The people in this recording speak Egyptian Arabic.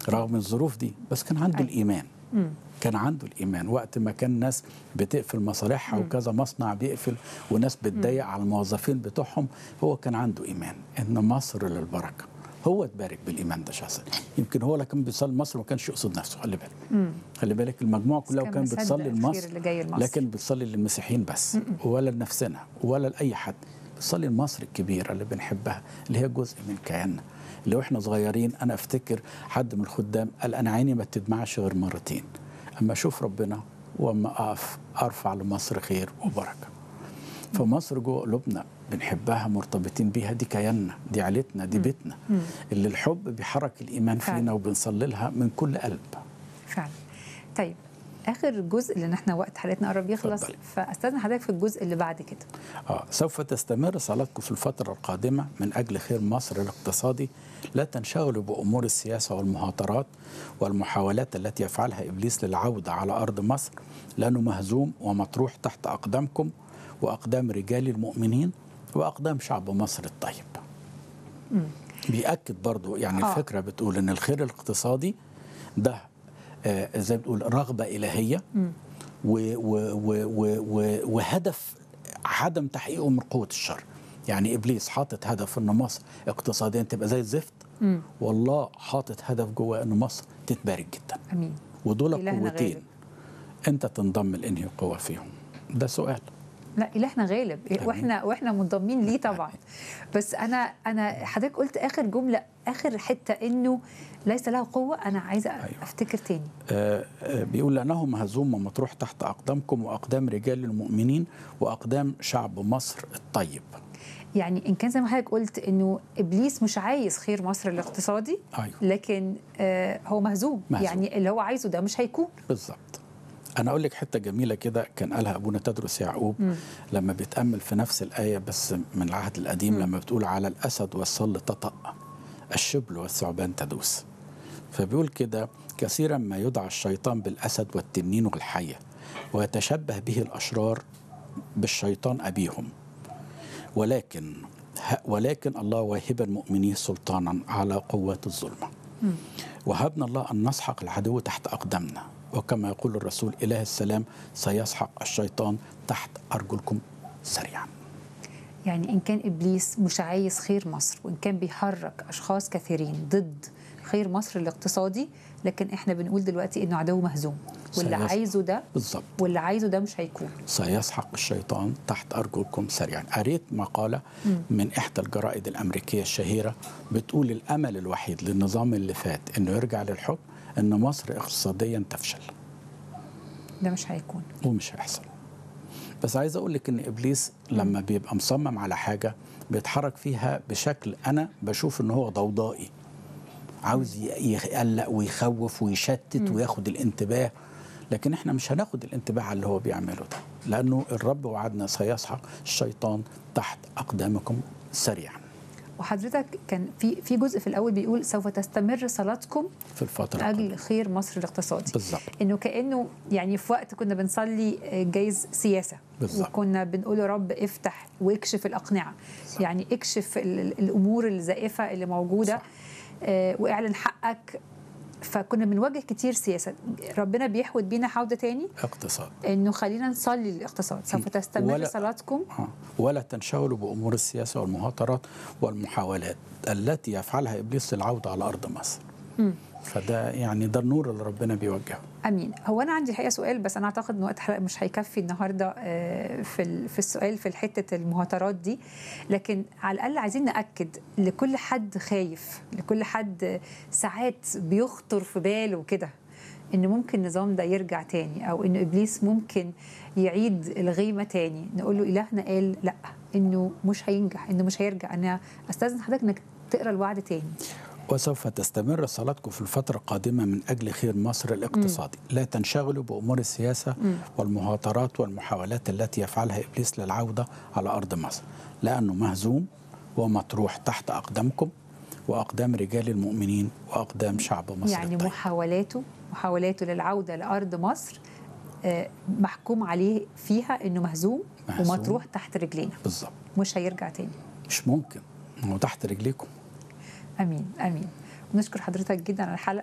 رغم الظروف دي بس كان عنده أيوة. الايمان مم. كان عنده الايمان وقت ما كان ناس بتقفل مصالحها وكذا مصنع بيقفل وناس بتضايق على الموظفين بتوعهم هو كان عنده ايمان ان مصر للبركه هو اتبارك بالايمان ده شخصيا يمكن هو لما كان بيصلي لمصر ما كانش يقصد نفسه خلي بالك خلي بالك المجموعه كلها كان وكان مصدق بتصلي الخير لمصر اللي جاي لمصر. لكن بتصلي للمسيحيين بس ولا لنفسنا ولا لاي حد بتصلي لمصر الكبيره اللي بنحبها اللي هي جزء من كياننا اللي واحنا صغيرين انا افتكر حد من الخدام قال انا عيني ما تدمعش غير مرتين اما اشوف ربنا واما اقف ارفع لمصر خير وبركه فمصر جوه قلوبنا بنحبها مرتبطين بيها دي كياننا دي عيلتنا دي بيتنا اللي الحب بيحرك الايمان فعلا. فينا وبنصلي لها من كل قلب فعلا طيب اخر جزء لان احنا وقت حلقتنا قرب يخلص اتفضلي. فاستاذن حضرتك في الجزء اللي بعد كده آه سوف تستمر صلاتكم في الفترة القادمة من أجل خير مصر الاقتصادي لا تنشغلوا بأمور السياسة والمهاترات والمحاولات التي يفعلها إبليس للعودة على أرض مصر لأنه مهزوم ومطروح تحت أقدامكم وأقدام رجال المؤمنين وأقدام شعب مصر الطيب بيأكد برضو يعني آه. آه. الفكرة بتقول إن الخير الاقتصادي ده آه زي ما بتقول رغبة إلهية و و و و و وهدف عدم تحقيقه من قوة الشر يعني إبليس حاطط هدف إن مصر اقتصاديا تبقى زي الزفت والله حاطط هدف جوه إن مصر تتبارك جدا امين ودول إلهنا قوتين غالب. أنت تنضم لأنهي قوة فيهم ده سؤال لا الهنا غالب آمين. واحنا واحنا منضمين ليه طبعا بس انا انا حضرتك قلت اخر جمله اخر حته انه ليس له قوه انا عايزه أيوة. افتكر تاني آه، آه، بيقول لأنه مهزوم ومطروح تحت أقدامكم وأقدام رجال المؤمنين وأقدام شعب مصر الطيب يعني ان كان زي ما حضرتك قلت انه ابليس مش عايز خير مصر الاقتصادي أيوة. لكن آه هو مهزوم. مهزوم. يعني اللي هو عايزه ده مش هيكون بالظبط انا اقول لك حته جميله كده كان قالها ابونا تدرس يعقوب لما بيتامل في نفس الايه بس من العهد القديم لما بتقول على الاسد والصل تطأ الشبل والثعبان تدوس فبيقول كده كثيرا ما يدعى الشيطان بالاسد والتنين والحيه ويتشبه به الاشرار بالشيطان ابيهم ولكن ولكن الله واهبا مؤمنيه سلطانا على قوات الظلمه وهبنا الله أن نسحق العدو تحت أقدامنا وكما يقول الرسول إله السلام سيسحق الشيطان تحت أرجلكم سريعا يعني ان كان ابليس مش عايز خير مصر وان كان بيحرك اشخاص كثيرين ضد خير مصر الاقتصادي لكن احنا بنقول دلوقتي انه عدو مهزوم واللي سيسحق. عايزه ده بالضبط واللي عايزه ده مش هيكون سيسحق الشيطان تحت أرجلكم سريعا قريت مقالة من إحدى الجرائد الأمريكية الشهيرة بتقول الأمل الوحيد للنظام اللي فات إنه يرجع للحكم إن مصر اقتصاديا تفشل ده مش هيكون ومش هيحصل بس عايز اقول لك ان ابليس لما بيبقى مصمم على حاجه بيتحرك فيها بشكل انا بشوف ان هو ضوضائي عاوز ي- يقلق ويخوف ويشتت وياخد الانتباه لكن احنا مش هناخد الانتباه على اللي هو بيعمله ده لانه الرب وعدنا سيسحق الشيطان تحت اقدامكم سريعا وحضرتك كان في في جزء في الاول بيقول سوف تستمر صلاتكم في الفتره من اجل القادمة. خير مصر الاقتصادي بالظبط انه كانه يعني في وقت كنا بنصلي جايز سياسه بالظبط. وكنا بنقول يا رب افتح واكشف الاقنعه يعني اكشف ال- ال- الامور الزائفه اللي موجوده صح. آه واعلن حقك فكنا بنواجه كتير سياسه ربنا بيحود بينا حوده تاني اقتصاد انه خلينا نصلي للاقتصاد سوف تستمر ولا- صلاتكم آه. ولا تنشغلوا بأمور السياسة والمهاترات والمحاولات التي يفعلها إبليس للعودة على أرض مصر فده يعني ده النور اللي ربنا بيوجهه امين هو انا عندي الحقيقه سؤال بس انا اعتقد ان وقت الحلقه مش هيكفي النهارده آه، في ال- في السؤال في حته المهاترات دي لكن على الاقل عايزين ناكد لكل حد خايف لكل حد ساعات بيخطر في باله كده ان ممكن النظام ده يرجع تاني او ان ابليس ممكن يعيد الغيمه تاني نقول له الهنا قال لا انه مش هينجح انه مش هيرجع انا استاذن حضرتك انك تقرا الوعد تاني وسوف تستمر صلاتكم في الفترة القادمة من أجل خير مصر الاقتصادي لا تنشغلوا بأمور السياسة والمهاترات والمحاولات التي يفعلها إبليس للعودة على أرض مصر لأنه مهزوم ومطروح تحت أقدامكم وأقدام رجال المؤمنين وأقدام شعب مصر يعني الطيب. محاولاته محاولاته للعوده لارض مصر آه، محكوم عليه فيها انه مهزوم, مهزوم. ومطروح تحت رجلينا بالظبط مش هيرجع تاني مش ممكن هو تحت رجليكم امين امين ونشكر حضرتك جدا على الحلقه